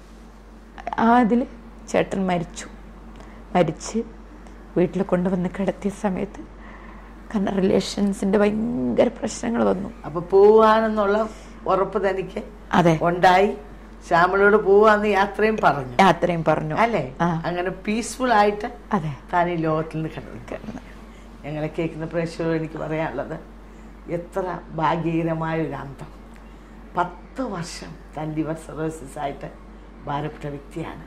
ആ അതിൽ ചേട്ടൻ മരിച്ചു മരിച്ച് വീട്ടിൽ കൊണ്ടുവന്ന് കിടത്തിയ സമയത്ത് കാരണം റിലേഷൻസിൻ്റെ ഭയങ്കര പ്രശ്നങ്ങൾ വന്നു അപ്പൊ പോവാനെന്നുള്ള ഉറപ്പ് തനിക്ക് അതെ ഉണ്ടായി ശ്യാമളോട് പോവാന്ന് യാത്രയും പറഞ്ഞു യാത്രയും പറഞ്ഞു അല്ലേ ആ. അങ്ങനെ പീസ്ഫുൾ ആയിട്ട് അതെ താൻ ഈ ലോകത്തിൽ നിന്ന് കടന്നു ഞങ്ങളെ കേൾക്കുന്ന പ്രേക്ഷകരോട് എനിക്ക് പറയാനുള്ളത് എത്ര ഭാഗ്യകരമായ ഒരു അന്തം പത്ത് വർഷം താൻ ലിവർ സർവീസസ് ആയിട്ട് ഭാരപ്പെട്ട വ്യക്തിയാണ്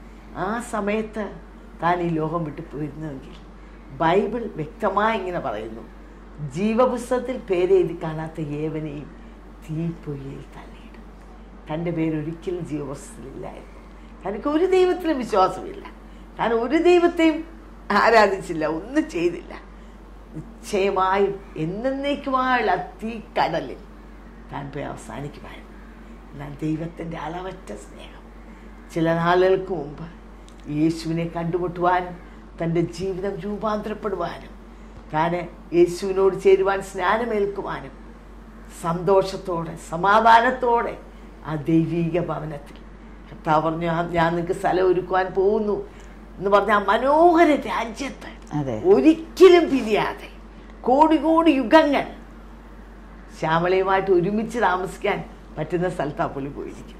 ആ സമയത്ത് താൻ ഈ ലോകം വിട്ടു പോയിരുന്നുവെങ്കിൽ ബൈബിൾ വ്യക്തമായി ഇങ്ങനെ പറയുന്നു ജീവപുസ്തകത്തിൽ പേരെഴുതി കാണാത്ത ഏവനെയും തീപ്പൊയ്യിൽ തള്ളിയിടും തൻ്റെ പേര് ഒരിക്കലും ജീവപുസ്തകത്തിലില്ലായിരുന്നു തനിക്ക് ഒരു ദൈവത്തിലും വിശ്വാസമില്ല താൻ ഒരു ദൈവത്തെയും ആരാധിച്ചില്ല ഒന്നും ചെയ്തില്ല നിശ്ചയമായും എന്നേക്കുമായുള്ള തീക്കടലിൽ താൻ പോയി അവസാനിക്കുമായിരുന്നു എന്നാൽ ദൈവത്തിൻ്റെ അളവറ്റ സ്നേഹം ചില നാളുകൾക്ക് മുമ്പ് യേശുവിനെ കണ്ടുമുട്ടുവാനും തൻ്റെ ജീവിതം രൂപാന്തരപ്പെടുവാനും താൻ യേശുവിനോട് ചേരുവാൻ സ്നാനമേൽക്കുവാനും സന്തോഷത്തോടെ സമാധാനത്തോടെ ആ ദൈവീക ഭവനത്തിൽ കർത്താവ് പറഞ്ഞു "ഞാൻ- ഞാൻ നിങ്ങൾക്ക് സ്ഥലം ഒരുക്കുവാൻ പോകുന്നു എന്ന് പറഞ്ഞ ആ മനോഹര രാജ്യത്ത് അതെ ഒരിക്കലും പിരിയാതെ കോടി കോടി യുഗങ്ങൾ ശ്യാമളയുമായിട്ട് ഒരുമിച്ച് താമസിക്കാൻ പറ്റുന്ന സ്ഥലത്താണ് പുള്ളി പോയിരിക്കുന്നത്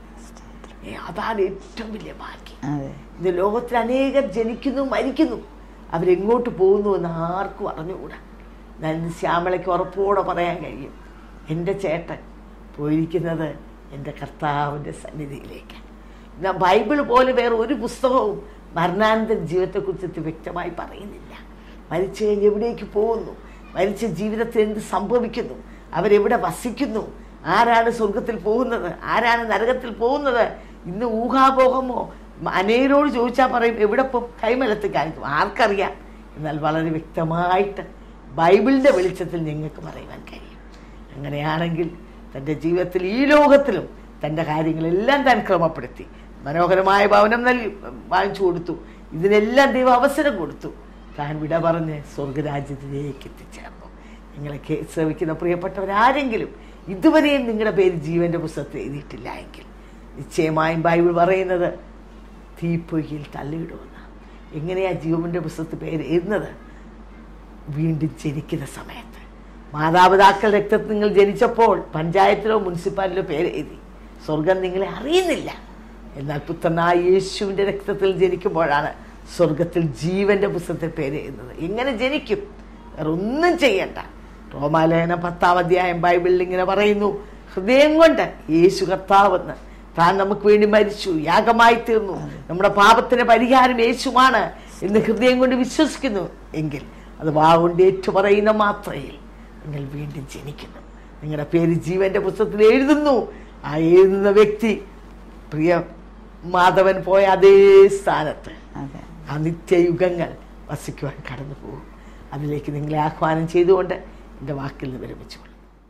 ഏ, അതാണ് ഏറ്റവും വലിയ ഭാഗ്യം അതെ ഇന്ന് ലോകത്തിൽ അനേകർ ജനിക്കുന്നു മരിക്കുന്നു അവരെങ്ങോട്ട് പോകുന്നു എന്ന് ആർക്കും അറിഞ്ഞുകൂടാ ഞാൻ ഇന്ന് ശ്യാമളയ്ക്ക് ഉറപ്പോടെ പറയാൻ കഴിയും എൻ്റെ ചേട്ടൻ പോയിരിക്കുന്നത് എൻ്റെ കർത്താവിൻ്റെ സന്നിധിയിലേക്ക് എന്നാൽ ബൈബിൾ പോലെ വേറെ ഒരു പുസ്തകവും മരണാനന്തര ജീവിതത്തെക്കുറിച്ച് വ്യക്തമായി പറയുന്നില്ല മരിച്ചു കഴിഞ്ഞ് എവിടേക്ക് പോകുന്നു മരിച്ച ജീവിതത്തിൽ എന്ത് സംഭവിക്കുന്നു അവരെവിടെ വസിക്കുന്നു ആരാണ് സ്വർഗത്തിൽ പോകുന്നത് ആരാണ് നരകത്തിൽ പോകുന്നത് ഇന്ന് ഊഹാപോഹമോ അനേരോട് ചോദിച്ചാൽ പറയും എവിടെ പോകും കൈമലത്ത് കാണിക്കും ആർക്കറിയാം എന്നാൽ വളരെ വ്യക്തമായിട്ട് ബൈബിളിൻ്റെ വെളിച്ചത്തിൽ ഞങ്ങൾക്ക് പറയുവാൻ കഴിയും അങ്ങനെയാണെങ്കിൽ തൻ്റെ ജീവിതത്തിൽ ഈ ലോകത്തിലും തൻ്റെ കാര്യങ്ങളെല്ലാം താൻ ക്രമപ്പെടുത്തി മനോഹരമായ ഭവനം നൽകി വാങ്ങിച്ചു കൊടുത്തു ഇതിനെല്ലാം ദൈവം അവസരം കൊടുത്തു താൻ വിട പറഞ്ഞ് സ്വർഗരാജ്യത്തിലേക്ക് എത്തിച്ചേർന്നു നിങ്ങളെ കേ- ശ്രവിക്കുന്ന പ്രിയപ്പെട്ടവരാരെങ്കിലും ഇതുവരെയും നിങ്ങളുടെ പേര് ജീവന്റെ പുസ്തകത്തിൽ എഴുതിയിട്ടില്ല എങ്കിൽ നിശ്ചയമായും ബൈബിൾ പറയുന്നത് തീപ്പൊയ്യിൽ തള്ളിയിടുമെന്ന് എങ്ങനെയാ ജീവന്റെ പുസ്തകത്തിൽ പേര് എഴുതുന്നത് വീണ്ടും ജനിക്കുന്ന സമയത്ത് മാതാപിതാക്കൾ രക്തത്തിൽ നിങ്ങൾ ജനിച്ചപ്പോൾ പഞ്ചായത്തിലോ മുനിസിപ്പാലിറ്റിയിലോ പേര് എഴുതി സ്വർഗം നിങ്ങളെ അറിയുന്നില്ല എന്നാൽ പുത്രനായ യേശുവിൻ്റെ രക്തത്തിൽ ജനിക്കുമ്പോഴാണ് സ്വർഗത്തിൽ ജീവന്റെ പുസ്തകത്തിൽ പേര് എഴുതുന്നത് എങ്ങനെ ജനിക്കും വേറെ ഒന്നും ചെയ്യണ്ട റോമാലേഖനം പത്താം അധ്യായം ബൈബിളിൽ ഇങ്ങനെ പറയുന്നു ഹൃദയം കൊണ്ട് യേശു കർത്താവെന്ന് താൻ നമുക്ക് വേണ്ടി മരിച്ചു യാഗമായി തീർന്നു നമ്മുടെ പാപത്തിന് പരിഹാരം യേശുവാണ് എന്ന് ഹൃദയം കൊണ്ട് വിശ്വസിക്കുന്നു എങ്കിൽ അത് വാവുകൊണ്ട് ഏറ്റുപറയുന്ന മാത്രയിൽ നിങ്ങൾ വീണ്ടും ജനിക്കുന്നു നിങ്ങളുടെ പേര് ജീവന്റെ പുസ്തകത്തിൽ എഴുതുന്നു ആ എഴുതുന്ന വ്യക്തി പ്രിയ മാധവൻ പോയ അതേ സ്ഥാനത്ത് അതെ ആ നിത്യയുഗങ്ങൾ വസിക്കുവാൻ കടന്നു പോകും അതിലേക്ക് നിങ്ങളെ ആഹ്വാനം ചെയ്തുകൊണ്ട് എൻ്റെ വാക്കിൽ നിന്ന് വിരമിച്ചുകൊള്ളും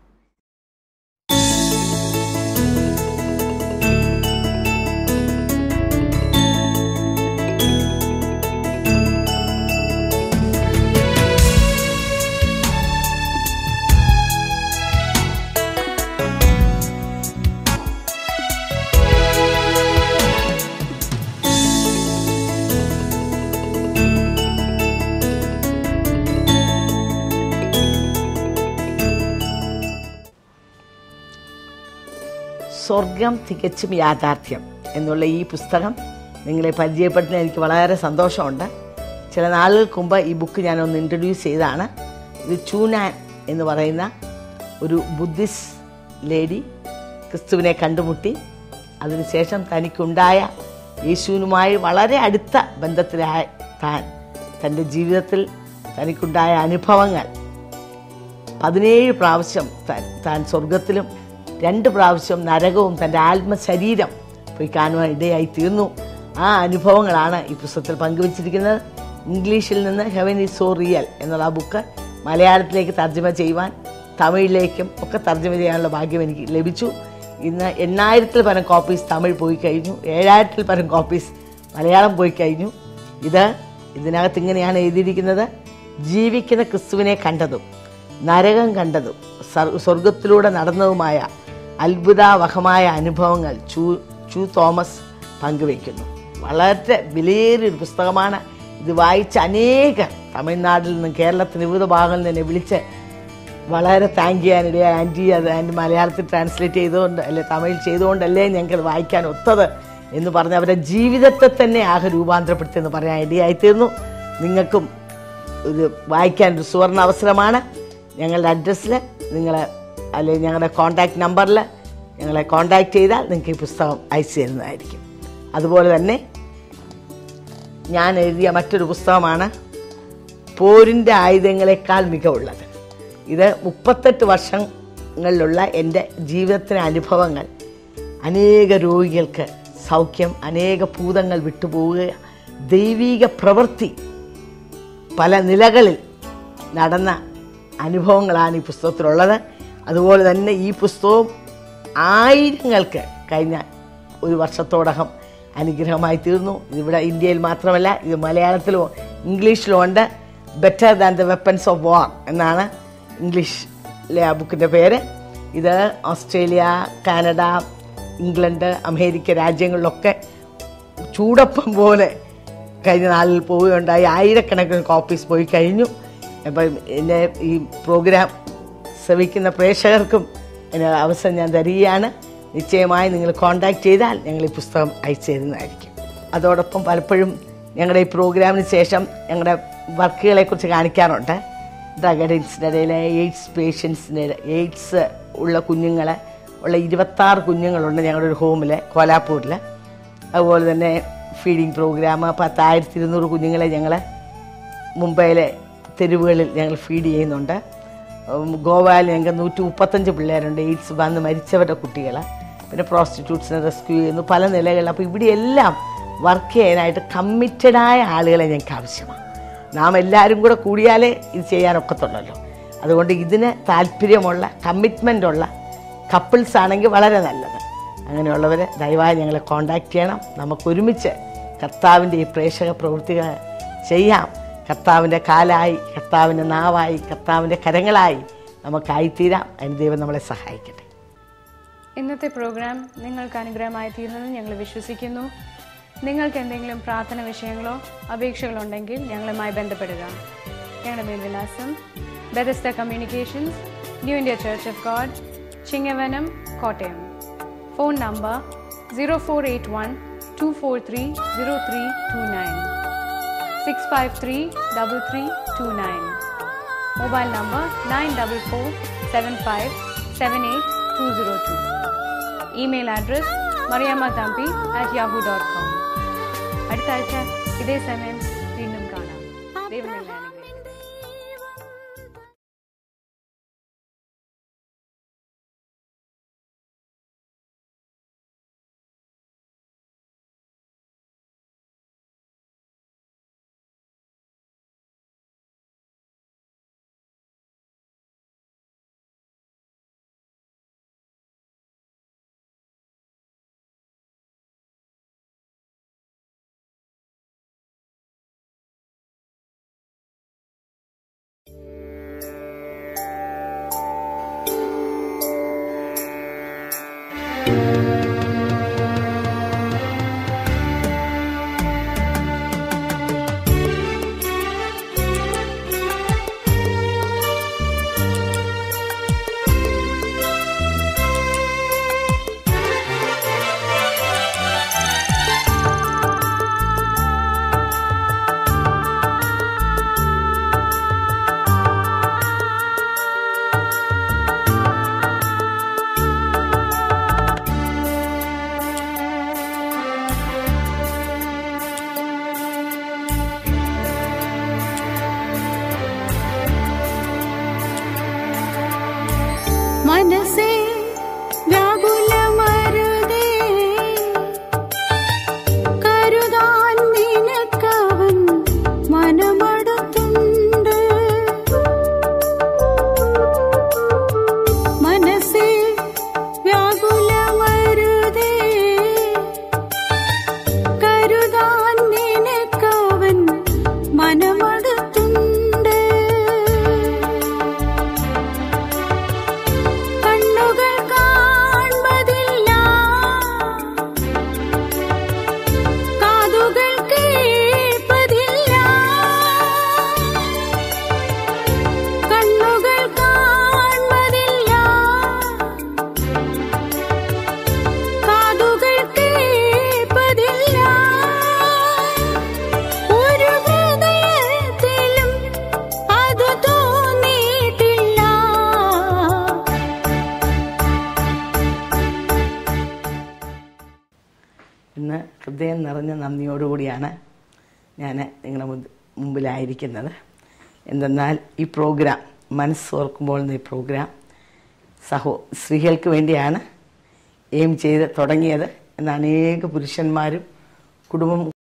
സ്വർഗം തികച്ചും യാഥാർത്ഥ്യം എന്നുള്ള ഈ പുസ്തകം നിങ്ങളെ പരിചയപ്പെടുത്തുന്ന എനിക്ക് വളരെ സന്തോഷമുണ്ട് ചില നാളുകൾക്ക് മുമ്പ് ഈ ബുക്ക് ഞാനൊന്ന് ഇൻട്രൊഡ്യൂസ് ചെയ്തതാണ് ഇത് ചൂനാൻ എന്ന് പറയുന്ന ഒരു ബുദ്ധിസ്റ്റ് ലേഡി ക്രിസ്തുവിനെ കണ്ടുമുട്ടി അതിനുശേഷം തനിക്കുണ്ടായ യേശുവിനുമായി വളരെ അടുത്ത ബന്ധത്തിലായ താൻ തൻ്റെ ജീവിതത്തിൽ തനിക്കുണ്ടായ അനുഭവങ്ങൾ പതിനേഴ് പ്രാവശ്യം താൻ താൻ സ്വർഗത്തിലും രണ്ട് പ്രാവശ്യം നരകവും തൻ്റെ ആത്മശരീരം പോയി കാണുവാൻ ഇടയായി തീർന്നു ആ അനുഭവങ്ങളാണ് ഈ പുസ്തകത്തിൽ പങ്കുവച്ചിരിക്കുന്നത് ഇംഗ്ലീഷിൽ നിന്ന് ഹെവൻ ഈസ് സോ റിയൽ എന്നുള്ള ആ ബുക്ക് മലയാളത്തിലേക്ക് തർജ്ജമ ചെയ്യുവാൻ തമിഴിലേക്കും ഒക്കെ തർജ്ജമ ചെയ്യാനുള്ള ഭാഗ്യം എനിക്ക് ലഭിച്ചു ഇന്ന് എണ്ണായിരത്തിൽ പരം കോപ്പീസ് തമിഴ് പോയി കഴിഞ്ഞു ഏഴായിരത്തിൽ പരം കോപ്പീസ് മലയാളം പോയി കഴിഞ്ഞു ഇത് ഇതിനകത്ത് ഇങ്ങനെയാണ് എഴുതിയിരിക്കുന്നത് ജീവിക്കുന്ന ക്രിസ്തുവിനെ കണ്ടതും നരകം കണ്ടതും സർ- സ്വർഗത്തിലൂടെ നടന്നതുമായ അത്ഭുതാവഹമായ അനുഭവങ്ങൾ ചൂ ചൂ തോമസ് പങ്കുവയ്ക്കുന്നു വളരെ വിലയേറിയൊരു പുസ്തകമാണ് ഇത് വായിച്ച അനേകം തമിഴ്നാട്ടിൽ നിന്നും കേരളത്തിന് വിവിധ ഭാഗങ്ങളിൽ നിന്ന് വിളിച്ച് വളരെ താങ്ക് ചെയ്യാനിടയായി ആൻറ്റി അത് ആൻറ്റി മലയാളത്തിൽ ട്രാൻസ്ലേറ്റ് ചെയ്തുകൊണ്ട് അല്ലെ തമിഴിൽ ചെയ്തുകൊണ്ടല്ലേ ഞങ്ങൾക്ക് വായിക്കാൻ ഒത്തത് എന്ന് പറഞ്ഞ് അവരുടെ ജീവിതത്തെ തന്നെ ആകെ രൂപാന്തരപ്പെടുത്തിയെന്ന് പറയാൻ ഇടയായിത്തീർന്നു നിങ്ങൾക്കും ഇത് വായിക്കാൻ ഒരു സുവർണ അവസരമാണ് ഞങ്ങളുടെ അഡ്രസ്സിൽ നിങ്ങൾ അല്ലെങ്കിൽ ഞങ്ങളുടെ കോൺടാക്റ്റ് നമ്പറിൽ ഞങ്ങളെ കോൺടാക്റ്റ് ചെയ്താൽ നിങ്ങൾക്ക് ഈ പുസ്തകം അയച്ചു തരുന്നതായിരിക്കും അതുപോലെ തന്നെ ഞാൻ എഴുതിയ മറ്റൊരു പുസ്തകമാണ് പോരിൻ്റെ ആയുധങ്ങളെക്കാൾ മികവുള്ളത് ഇത് മുപ്പത്തെട്ട് വർഷങ്ങളിലുള്ള എൻ്റെ ജീവിതത്തിലെ അനുഭവങ്ങൾ അനേക രോഗികൾക്ക് സൗഖ്യം അനേക ഭൂതങ്ങൾ വിട്ടുപോവുക ദൈവീക പ്രവൃത്തി പല നിലകളിൽ നടന്ന അനുഭവങ്ങളാണ് ഈ പുസ്തകത്തിലുള്ളത് അതുപോലെ തന്നെ ഈ പുസ്തകവും ആയിരങ്ങൾക്ക് കഴിഞ്ഞ ഒരു വർഷത്തോടകം അനുഗ്രഹമായി തീർന്നു ഇതിവിടെ ഇന്ത്യയിൽ മാത്രമല്ല ഇത് മലയാളത്തിലും ഇംഗ്ലീഷിലും ഉണ്ട് better than the weapons of war എന്നാണ് ഇംഗ്ലീഷിലെ ആ ബുക്കിൻ്റെ പേര് ഇത് ഓസ്ട്രേലിയ കാനഡ ഇംഗ്ലണ്ട് അമേരിക്ക രാജ്യങ്ങളിലൊക്കെ ചൂടപ്പം പോലെ കഴിഞ്ഞ നാളിൽ പോവുകയുണ്ടായി ആയിരക്കണക്കിന് കോപ്പീസ് പോയി കഴിഞ്ഞു അപ്പം എൻ്റെ ഈ പ്രോഗ്രാം ശ്രവിക്കുന്ന പ്രേക്ഷകർക്കും എന്നെ അവസരം ഞാൻ തരികയാണ് നിശ്ചയമായി നിങ്ങൾ കോൺടാക്ട് ചെയ്താൽ ഞങ്ങൾ ഈ പുസ്തകം അയച്ചു തരുന്നതായിരിക്കും അതോടൊപ്പം പലപ്പോഴും ഞങ്ങളുടെ ഈ പ്രോഗ്രാമിന് ശേഷം ഞങ്ങളുടെ വർക്കുകളെക്കുറിച്ച് കാണിക്കാറുണ്ട് ഡ്രഗ് അഡിക്ട്സിൻ്റെ ഇടയിലെ എയ്ഡ്സ് പേഷ്യൻസിൻ്റെ എയ്ഡ്സ് ഉള്ള കുഞ്ഞുങ്ങൾ ഉള്ള ഇരുപത്താറ് കുഞ്ഞുങ്ങളുണ്ട് ഞങ്ങളുടെ ഒരു ഹോമിൽ കോലാപ്പൂരിൽ അതുപോലെ തന്നെ ഫീഡിങ് പ്രോഗ്രാം പത്തായിരത്തി ഇരുന്നൂറ് കുഞ്ഞുങ്ങളെ ഞങ്ങൾ മുംബൈയിലെ തെരുവുകളിൽ ഞങ്ങൾ ഫീഡ് ചെയ്യുന്നുണ്ട് ഉം, ഗോവയിൽ ഞങ്ങൾക്ക് നൂറ്റി മുപ്പത്തഞ്ച് പിള്ളേരുണ്ട് എയ്ഡ്സ് വന്ന് മരിച്ചവരുടെ കുട്ടികൾ പിന്നെ പ്രോസ്റ്റിറ്റ്യൂട്ട്സിനെ റെസ്ക്യൂ ചെയ്യുന്നു പല നിലകളിൽ അപ്പോൾ ഇവിടെയെല്ലാം വർക്ക് ചെയ്യാനായിട്ട് കമ്മിറ്റഡായ ആളുകളെ ഞങ്ങൾക്ക് ആവശ്യമാണ് നാം എല്ലാവരും കൂടെ കൂടിയാലേ ഇത് ചെയ്യാനൊക്കത്തുള്ളല്ലോ അതുകൊണ്ട് ഇതിന് താല്പര്യമുള്ള കമ്മിറ്റ്മെൻ്റ് ഉള്ള കപ്പിൾസ് ആണെങ്കിൽ വളരെ നല്ലത് അങ്ങനെയുള്ളവർ ദയവായി ഞങ്ങളെ കോണ്ടാക്ട് ചെയ്യണം നമുക്ക് ഒരുമിച്ച് കർത്താവിൻ്റെ ഈ പ്രേക്ഷക പ്രവൃത്തികൾ ചെയ്യാം കർത്താവിൻ്റെ കാലായി കർത്താവിൻ്റെ നാവായി കർത്താവിൻ്റെ കരങ്ങളായി നമുക്കായിത്തീരാം അതിന് ദൈവം നമ്മളെ സഹായിക്കട്ടെ ഇന്നത്തെ പ്രോഗ്രാം നിങ്ങൾക്ക് അനുഗ്രഹമായി തീർന്നെന്ന് ഞങ്ങൾ വിശ്വസിക്കുന്നു നിങ്ങൾക്ക് എന്തെങ്കിലും പ്രാർത്ഥന വിഷയങ്ങളോ അപേക്ഷകളോ ഉണ്ടെങ്കിൽ ഞങ്ങളുമായി ബന്ധപ്പെടുക ഞങ്ങളുടെ മേൽവിലാസം Bethesda communications new India church of God Chingavanam Kottayam phone number zero four eight one two four three zero three two nine six five three double three two nine mobile number nine double four seven five seven eight two zero two Email address Mariyamma Thampi at Yahoo dot com അടുത്ത ആഴ്ച ഇതേ സമയം വീണ്ടും കാണാം ദൈവം നിങ്ങളെ അനുഗ്രഹിക്കട്ടെ. മനസ്സേ വ്യാകുലമരുതേ കരുതാൻ നിനക്കവൻ മനമടുത്തുണ്ട് മനസ്സേ വ്യാകുലമരുതേ കരുതാൻ നിനക്കവൻ മനമടുത്തുണ്ട് കണ്ണുകൾ കാൺമതില്ല കാതുകൾ കേൾപ്പതില്ല കണ്ണുകൾ കാൺമതില്ല കാതുകൾ കേൾപ്പതില്ല ഒരു ഹൃദയത്തിലും അത് തോന്നിയിട്ടില്ല ഇന്ന് ഹൃദയം നിറഞ്ഞ നന്ദിയോടുകൂടിയാണ് ഞാൻ നിങ്ങളുടെ മുൻ- മുമ്പിലായിരിക്കുന്നത് എന്തെന്നാൽ ഈ പ്രോഗ്രാം മനസ്സോർക്കുമ്പോൾ എന്ന ഈ പ്രോഗ്രാം സഹോ സ്ത്രീകൾക്ക് വേണ്ടിയാണ് എയിം ചെയ്ത് തുടങ്ങിയത് എന്ന അനേക പുരുഷന്മാരും കുടുംബം